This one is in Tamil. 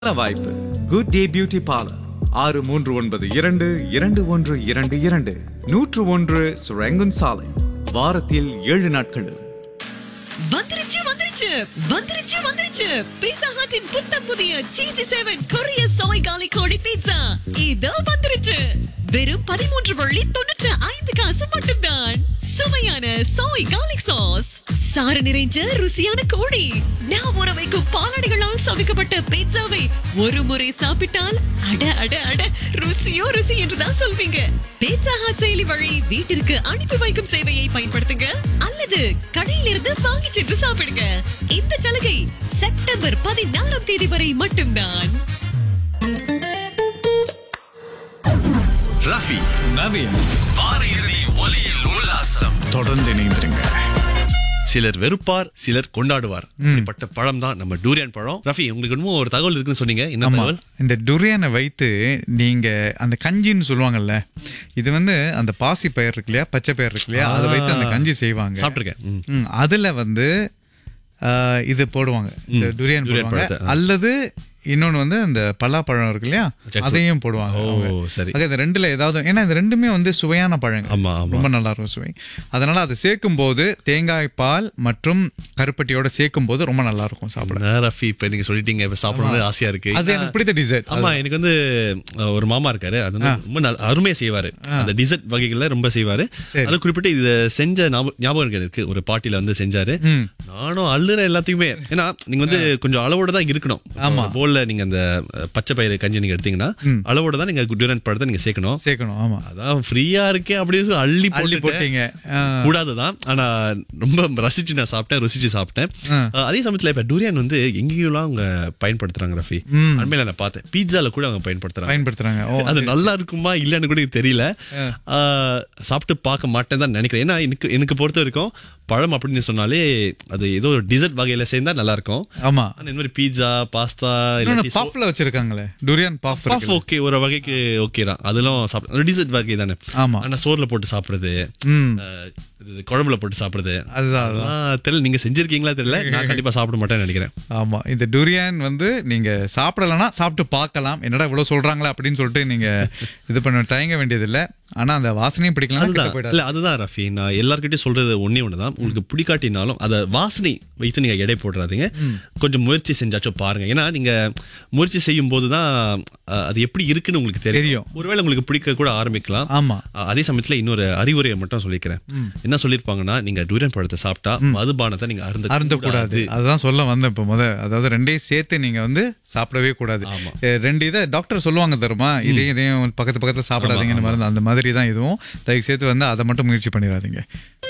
நல்ல வாய்ப்பு குட் டே பியூட்டி பார்லர் ஆறு மூன்று ஒன்பது இரண்டு இரண்டு ஒன்று இரண்டு இரண்டு நூற்று ஒன்று சுரங்குன் சாலை வாரத்தில் ஏழு நாட்களும் வந்துருச்சு வந்துருச்சு வந்துருச்சு வந்துருச்சு பீட்சா ஹட்டின் புத்தம் புதிய சீசி செவன் கொரிய சோய் காலி கோழி பீட்சா இதோ வந்துருச்சு வெறும் பதிமூன்று வள்ளி தொண்ணூற்று ஐந்து காசு மட்டும்தான் சுவையான சோய் கார்லிக் சாஸ் சாறு நிறைஞ்ச ருசியான கோழி நான் ஊற வைக்கும் பாலாடைகளால் சமைக்கப்பட்ட பீட்சாவை ஒரு முறை சாப்பிட்டால் அட அட அட ருசியோ ருசி என்றுதான் சொல்வீங்க பீட்சா ஹாட் செயலி வழி வீட்டிற்கு அனுப்பி வைக்கும் சேவையை பயன்படுத்துங்க அல்லது கடையிலிருந்து வாங்கி சென்று சாப்பிடுங்க இந்த சலுகை செப்டம்பர் பதினாறாம் தேதி வரை மட்டும்தான் ரஃபி நவீன் வார இறுதி ஒலியில் உல்லாசம் தொடர்ந்து இணைந்திருங்க சிலர் வெறுப்பார் சிலர் கொண்டாடுவார் இப்படிப்பட்ட பழம் தான் நம்ம டூரியன் பழம் ரஃபி உங்களுக்கு இன்னும் ஒரு தகவல் இருக்குன்னு சொன்னீங்க என்ன ஆமா தகவல் இந்த டுரியானை வைத்து நீங்க அந்த கஞ்சின்னு சொல்லுவாங்கல்ல இது வந்து அந்த பாசி பயிர் இருக்கு இல்லையா பச்சை பயிர் இருக்கு இல்லையா அதை வைத்து அந்த கஞ்சி செய்வாங்க சாப்பிட்டிருக்கேன் ம். ம், அதுல வந்து ஆஹ், இது போடுவாங்க இந்த டுரியன் டுரியன் போடுவாங்க பழத்தை, ஆ. அல்லது இன்னொன்னு வந்து அந்த பலாப்பழம் இருக்கு இல்லையா Jackfruit. அதையும் போடுவாங்க ஓ, அவங்க. சரி. ஆக இந்த ரெண்டுல ஏதாவது ஏன்னா இந்த ரெண்டுமே வந்து சுவையான பழங்கள் ஆமா, ஆமா. ரொம்ப நல்லா இருக்கும் சுவை அதனால அதை சேர்க்கும் போது தேங்காய் பால் மற்றும் கருப்பட்டியோட சேர்க்கும் போது ரொம்ப நல்லா இருக்கும் சாப்பிட என்ன ரஃபி இப்ப நீங்க சொல்லிட்டீங்க இப்ப சாப்பிடணும்னு ஆசையா இருக்கு அது எனக்கு பிடித்த டிசர்ட் ஆமா எனக்கு வந்து அஹ், ஒரு மாமா இருக்காரு அது வந்து ரொம்ப நல்ல- அருமையா செய்வாரு அந்த டிசர்ட் வகைகள்ல ரொம்ப செய்வாரு சரி. அது குறிப்பிட்டு இத செஞ்ச ஞாபகம் ஞாபகம் இருக்கு எனக்கு ஒரு பாட்டில வந்து செஞ்சாரு ம். நானும் அள்ளுற எல்லாத்தையுமே ஏன்னா நீங்க வந்து கொஞ்சம் அளவோட தான் இருக்கணும் ஆமா. போல்ல நீங்க அந்த அஹ், பச்சை பயிறு கஞ்சி நீங்க எடுத்தீங்கன்னா அளவோட தான் நீங்க டியூரன் பழத்தை நீங்க சேர்க்கணும் சேர்க்கணும் ஆமா அதான் ஃப்ரீயா இருக்கே அப்படியே சொல்லி அள்ளி அள்ளி போட்டுட்டேன். போட்டீங்க ஆ. கூடாதுதான் ஆனா ரொம்ப ரசிச்சு நான் சாப்பிட்டேன் ருசிச்சு சாப்பிட்டேன் ஆ. அஹ், அதே சமயத்துல இப்ப டூரியன் வந்து எங்கேயும் அவங்க பயன்படுத்துறாங்க ரஃபி ம். அண்மையில நான் பார்த்தேன் பீட்சால கூட அவங்க பயன்படுத்துறாங்க பயன்படுத்துறாங்க ஓ அது நல்லா இருக்குமா இல்லன்னு கூட எனக்கு தெரியல ஆஹ், சாப்பிட்டு பார்க்க மாட்டேன் தான் நினைக்கிறேன் ஏன்னா எனக்கு எனக்கு பொறுத்த வரைக்கும் பழம் அப்படின்னு சொன்னாலே அது ஏதோ டிசர்ட் வகையில சேர்ந்தா நல்லா இருக்கும் ஆமா ஆனா இந்த மாதிரி பீட்சா பாஸ்தா இன்னொன்னு பஃப்ல வச்சிருக்காங்களே டுரியன் பஃப் பஃப் ஓகே ஒரு வகைக்கு ஓகே தான் அதெல்லாம் சாப்பிட டிசர்ட் வகை தானே ஆமா ஆனா சோறுல போட்டு சாப்பிடுறது ம் ஆஹ், இது குழம்புல போட்டு சாப்பிடுறது அதுதான் அதுதான் அதெல்லாம் தெரியல நீங்க செஞ்சிருக்கீங்களா தெரியல நான் கண்டிப்பா சாப்பிட மாட்டேன்னு நினைக்கிறேன் ஆமா இந்த டுரியான் வந்து நீங்க சாப்பிடலன்னா சாப்பிட்டு பார்க்கலாம் என்னடா இவ்வளவு சொல்றாங்களா அப்படின்னு சொல்லிட்டு நீங்க இது பண்ண தயங்க வேண்டியதில்லை ஆனா அந்த வாசனையும் பிடிக்கலாம் கிட்ட அதுதான் போயிடாது இல்ல அதுதான் ரஃபி நான் எல்லார்கிட்டயும் சொல்றது ஒண்ணே ஒண்ணுதான் உங்களுக்கு பிடிக்காட்டினாலும் அத வாசனை வைத்து நீங்க எடை போடுறாதீங்க கொஞ்சம் முயற்சி செஞ்சாச்சும் பாருங்க ஏன்னா நீங்க முயற்சி செய்யும் போதுதான் அஹ், அது எப்படி இருக்குன்னு உங்களுக்கு தெரியும் தெரியும். ஒருவேளை உங்களுக்கு பிடிக்க கூட ஆரம்பிக்கலாம் ஆமா அஹ், அதே சமயத்துல இன்னொரு அறிவுரையை மட்டும் சொல்லிக்கிறேன் என்ன சொல்லிருப்பாங்கன்னா நீங்க டூரியன் பழத்தை சாப்பிட்டா மதுபானத்தை நீங்க அருந்த அருந்த கூடாது அதுதான் சொல்ல வந்தேன் இப்ப முத அதாவது ரெண்டையும் சேர்த்து நீங்க வந்து சாப்பிடவே கூடாது ஆமா. எ, ரெண்டு இதை டாக்டர் சொல்லுவாங்க தருமா இதையும் இதையும் பக்கத்து பக்கத்துல சாப்பிடாதீங்கன்னு மருந்து அந்த மாதிரி தான் இதுவும் தயவு சேர்த்து வந்து அதை மட்டும் முயற்சி பண்ணிடாதீங்க